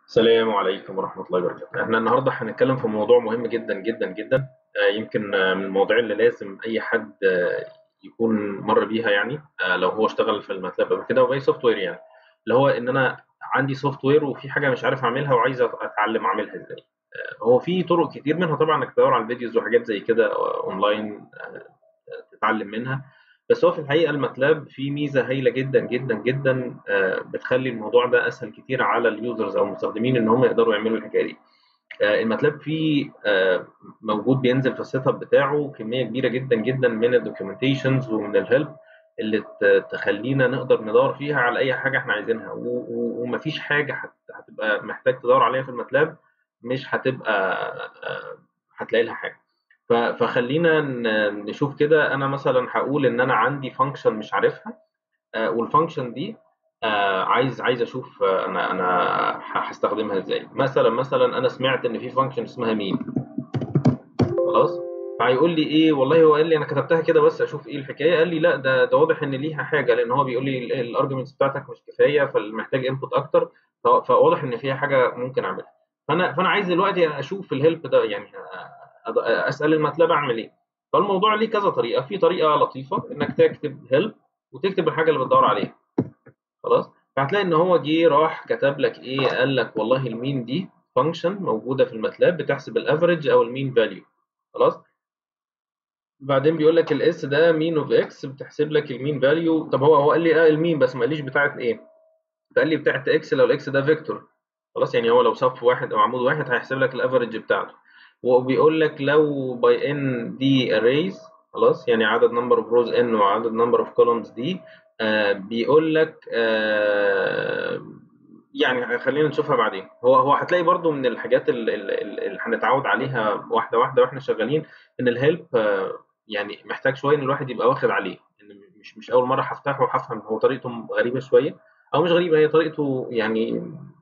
السلام عليكم ورحمة الله وبركاته. احنا النهارده هنتكلم في موضوع مهم جدا جدا جدا آه، يمكن آه، من المواضيع اللي لازم أي حد آه، يكون مر بيها يعني آه، لو هو اشتغل في الماتلاب قبل كده وبأي سوفت وير يعني اللي هو إن أنا عندي سوفت وير وفي حاجة مش عارف أعملها وعايز أتعلم أعملها إزاي. آه، هو في طرق كتير منها طبعا إنك تدور على الفيديوز وحاجات زي كده آه، أونلاين آه، تتعلم منها بس هو في الحقيقة الماتلاب فيه ميزة هايلة جدا جدا جدا آه، بتخلي الموضوع ده أسهل كتير على اليوزرز أو المستخدمين إن هم يقدروا يعملوا الحكاية دي. آه، الماتلاب فيه آه، موجود بينزل في السيت اب بتاعه كمية كبيرة جدا جدا من الدوكيومنتيشنز ومن الهيلب اللي ت- تخلينا نقدر ندور فيها على أي حاجة إحنا عايزينها و- و- ومفيش حاجة هت- هتبقى محتاج تدور عليها في الماتلاب مش هتبقى آه، هتلاقي لها حاجة. ف- فخلينا ن- نشوف كده انا مثلا هقول ان انا عندي فانكشن مش عارفها آه، والفانكشن دي آه، عايز عايز اشوف آه، انا انا ه- هستخدمها ازاي مثلا مثلا انا سمعت ان في فانكشن اسمها مين خلاص فهيقول لي ايه والله هو قال لي انا كتبتها كده بس اشوف ايه الحكايه قال لي لا ده ده واضح ان ليها حاجه لان هو بيقول لي الارجيومنتس بتاعتك مش كفايه فمحتاج انبوت اكتر ف- فواضح ان فيها حاجه ممكن اعملها فانا فانا عايز دلوقتي اشوف الهيلب ده يعني أ- اسال الماتلاب اعمل ايه فالموضوع ليه كذا طريقه في طريقه لطيفه انك تكتب هيلب وتكتب الحاجه اللي بتدور عليها خلاص فهتلاقي ان هو جه راح كتب لك ايه قال لك والله المين دي فانكشن موجوده في الماتلاب بتحسب الافريج او المين فاليو خلاص بعدين بيقول لك الاس ده مين اوف اكس بتحسب لك المين فاليو طب هو هو قال لي اه المين بس ما قاليش بتاعت ايه فقال لي بتاعت اكس لو الاكس ده فيكتور خلاص يعني هو لو صف واحد او عمود واحد هيحسب لك الافريج بتاعته وبيقول لك لو باي ان دي اريز خلاص يعني عدد نمبر اوف روز ان وعدد نمبر اوف كولومز دي آه بيقول لك آه يعني خلينا نشوفها بعدين هو هو هتلاقي برضو من الحاجات اللي, اللي هنتعود عليها واحده واحده واحنا شغالين ان الهيلب آه يعني محتاج شويه ان الواحد يبقى واخد عليه ان مش مش اول مره هفتحه وهفهم هو طريقته غريبه شويه او مش غريبه هي طريقته يعني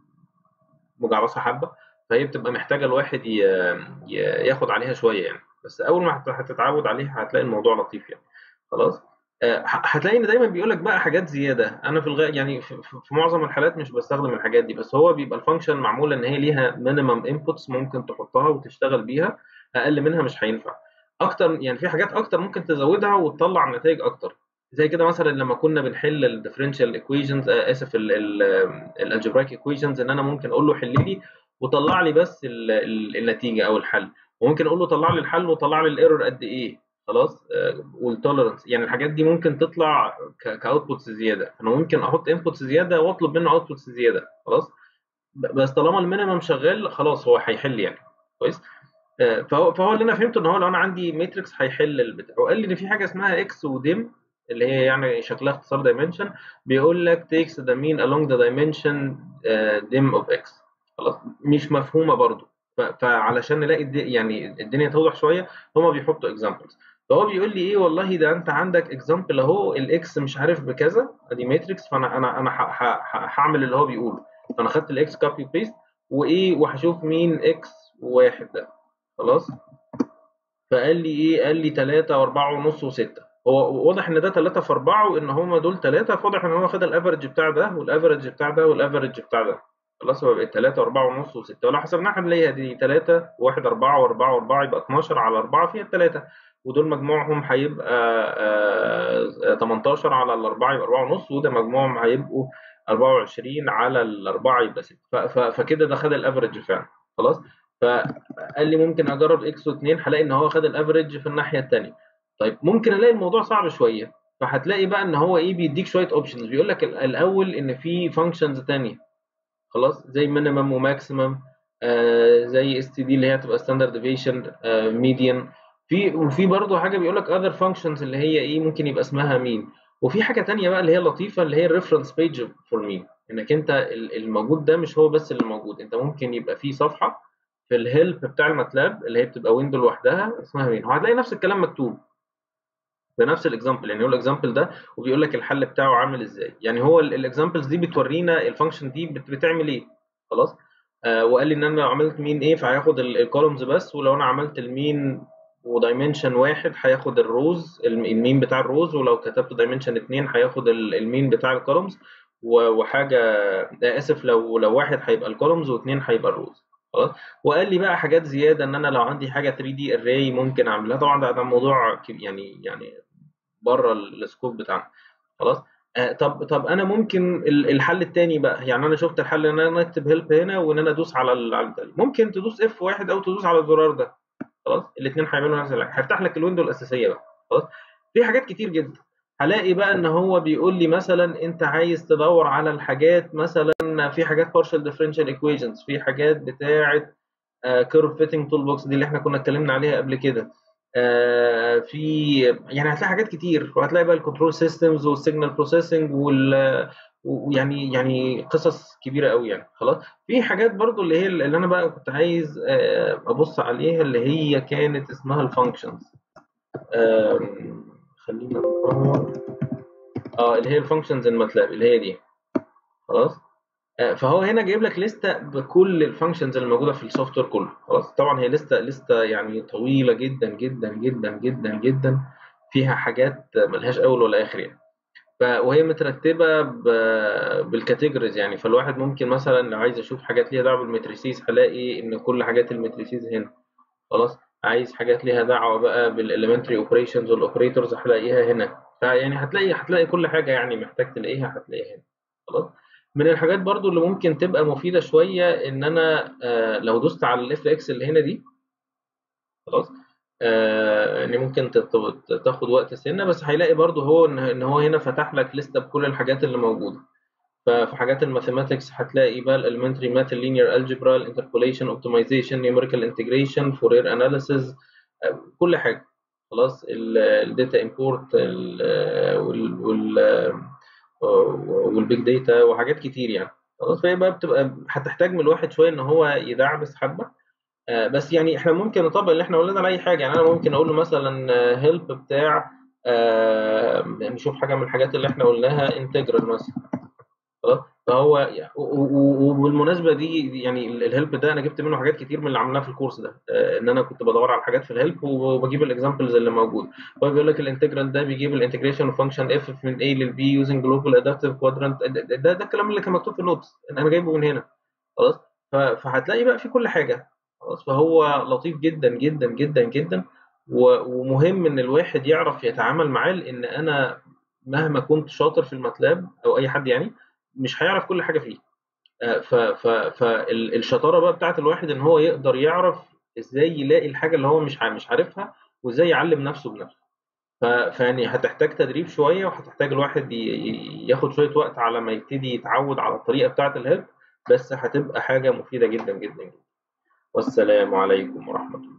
مجعلصه حبه فهي بتبقى محتاجه الواحد ي... ي... ياخد عليها شويه يعني بس اول ما هت- هتتعود عليها هتلاقي الموضوع لطيف يعني خلاص آه، ه- هتلاقي ان دايما بيقول لك بقى حاجات زياده انا في الغ... يعني في... في في معظم الحالات مش بستخدم الحاجات دي بس هو بيبقى الفانكشن معموله ان هي ليها مينيمم انبوتس ممكن تحطها وتشتغل بيها اقل منها مش هينفع اكتر يعني في حاجات اكتر ممكن تزودها وتطلع نتائج اكتر زي كده مثلا لما كنا بنحل الديفرنشال ايكويشنز اسف الالجبرايك ايكويشنز ان انا ممكن اقول له حل لي وطلع لي بس ال- ال- النتيجه او الحل وممكن اقول له طلع لي الحل وطلع لي الايرور قد ايه خلاص والتولرنس يعني الحاجات دي ممكن تطلع كاوتبوتس زياده انا ممكن احط انبوتس زياده واطلب منه اوتبوتس زياده خلاص ب- بس طالما المينيمم شغال خلاص هو هيحل يعني كويس آه، فهو فهو اللي انا فهمته ان هو لو انا عندي ماتريكس هيحل البتاع وقال لي ان في حاجه اسمها اكس وديم اللي هي يعني شكلها اختصار دايمنشن بيقول لك takes the mean along the dimension uh, dim of x خلاص مش مفهومه برضو ف- فعلشان نلاقي الد- يعني الدنيا توضح شويه هما بيحطوا examples فهو بيقول لي ايه والله ده انت عندك example اهو الاكس مش عارف بكذا ادي ماتريكس فانا انا انا ه- ه- ه- هعمل اللي هو بيقوله فانا خدت الاكس كوبي بيست وايه وهشوف مين اكس واحد ده خلاص فقال لي ايه قال لي 3 و4 ونص و6 هو واضح ان ده 3 في 4 وان هما دول 3 فواضح ان هو خد الافرج بتاع ده والافرج بتاع ده والافرج بتاع ده خلاص هو بقت 3 و4 ونص و6 ولو حسبناها هنلاقيها دي 3 1 4 و4 و4 يبقى 12 على 4 فيها 3 ودول مجموعهم هيبقى آه، 18 على الأربعة يبقى 4 ونص وده مجموعهم هيبقوا 24 على الأربعة يبقى 6 ف- ف- فكده ده خد الافرج فعلا خلاص فقال لي ممكن اجرب اكس و2 هلاقي ان هو خد الافريج في الناحيه الثانيه طيب ممكن الاقي الموضوع صعب شويه فهتلاقي بقى ان هو ايه بيديك شويه اوبشنز بيقول لك ال- الاول ان في فانكشنز ثانيه خلاص زي مينيمم وماكسيمم آه زي اس تي دي اللي هي هتبقى ستاندرد ديفيشن ميديان في وفي برضه حاجه بيقول لك اذر فانكشنز اللي هي ايه ممكن يبقى اسمها مين وفي حاجه تانية بقى اللي هي لطيفه اللي هي الريفرنس بيج فور مين انك انت ال- الموجود ده مش هو بس اللي موجود انت ممكن يبقى في صفحه في الهيلب بتاع الماتلاب اللي هي بتبقى ويندو لوحدها اسمها مين وهتلاقي نفس الكلام مكتوب بنفس الاكزامبل يعني هو الاكزامبل ده وبيقول لك الحل بتاعه عامل ازاي يعني هو الاكزامبلز دي بتورينا الفانكشن دي بت- بتعمل ايه خلاص آه وقال لي ان انا لو عملت مين ايه فهياخد الكولومز بس ولو انا عملت المين ودايمنشن واحد هياخد الروز الم- المين بتاع الروز ولو كتبت دايمنشن اتنين هياخد ال- المين بتاع الكولومز وحاجه اسف لو لو واحد هيبقى الكولومز واثنين هيبقى الروز خلاص وقال لي بقى حاجات زياده ان انا لو عندي حاجه 3 دي اري ممكن اعملها طبعا ده, ده موضوع يعني يعني بره السكوب بتاعنا خلاص آه طب طب انا ممكن الحل الثاني بقى يعني انا شفت الحل ان انا اكتب هيلب هنا وان انا ادوس على التاني. ممكن تدوس اف واحد او تدوس على الزرار ده خلاص الاثنين هيعملوا نفس الحاجه هيفتح لك الويندو الاساسيه بقى خلاص في حاجات كتير جدا هلاقي بقى ان هو بيقول لي مثلا انت عايز تدور على الحاجات مثلا في حاجات partial differential equations في حاجات بتاعه كيرف فيتنج تول بوكس دي اللي احنا كنا اتكلمنا عليها قبل كده آه في يعني هتلاقي حاجات كتير وهتلاقي بقى الكنترول سيستمز والسيجنال بروسيسنج وال ويعني يعني قصص كبيره قوي يعني خلاص في حاجات برضو اللي هي اللي انا بقى كنت عايز آه ابص عليها اللي هي كانت اسمها الفانكشنز آه خلينا ندور اه اللي هي الفانكشنز الماتلاب اللي هي دي خلاص فهو هنا جايب لك لسته بكل الفانكشنز اللي موجوده في السوفت وير كله خلاص طبعا هي لسته لسته يعني طويله جدا جدا جدا جدا جدا فيها حاجات ملهاش اول ولا اخر يعني وهي مترتبه بالكاتيجوريز يعني فالواحد ممكن مثلا لو عايز اشوف حاجات ليها دعوه بالماتريسيز هلاقي ان كل حاجات الماتريسيز هنا خلاص عايز حاجات ليها دعوه بقى بالاليمنتري اوبريشنز والاوبريتورز هلاقيها هنا فيعني هتلاقي هتلاقي كل حاجه يعني محتاج تلاقيها هتلاقيها هنا خلاص من الحاجات برضو اللي ممكن تبقى مفيدة شوية إن أنا آه لو دوست على الاف اكس اللي هنا دي خلاص آه ان ممكن تاخد وقت سنة بس هيلاقي برضو هو إن هو هنا فتح لك لستة بكل الحاجات اللي موجودة ففي حاجات الماثيماتكس هتلاقي بقى الالمنتري ماث اللينير الجبرا الانتربوليشن اوبتمايزيشن نيوميريكال انتجريشن فورير اناليسيز كل حاجه خلاص الداتا امبورت وال والبيج داتا وحاجات كتير يعني خلاص فهي بقى بتبقى هتحتاج من الواحد شويه ان هو يدعبس حبه آه بس يعني احنا ممكن نطبق اللي احنا قلنا على اي حاجه يعني انا ممكن اقول له مثلا هيلب بتاع آه نشوف حاجه من الحاجات اللي احنا قلناها انتجرال مثلا خلاص فهو وبالمناسبه دي يعني الهيلب ده انا جبت منه حاجات كتير من اللي عملناها في الكورس ده آه ان انا كنت بدور على حاجات في الهيلب وبجيب الاكزامبلز اللي موجوده هو بيقول لك الانتجرال ده بيجيب الانتجريشن فانكشن اف من A لل B يوزنج جلوبال ادابتيف كوادرانت ده ده الكلام اللي كان مكتوب في النوتس انا جايبه من هنا خلاص فهتلاقي بقى في كل حاجه خلاص فهو لطيف جدا جدا جدا جدا ومهم ان الواحد يعرف يتعامل معاه لان انا مهما كنت شاطر في الماتلاب او اي حد يعني مش هيعرف كل حاجه فيه فالشطاره بقى بتاعت الواحد ان هو يقدر يعرف ازاي يلاقي الحاجه اللي هو مش مش عارفها وازاي يعلم نفسه بنفسه فيعني هتحتاج تدريب شويه وهتحتاج الواحد ياخد شويه وقت على ما يبتدي يتعود على الطريقه بتاعه الهيلب بس هتبقى حاجه مفيده جدا جدا جدا والسلام عليكم ورحمه الله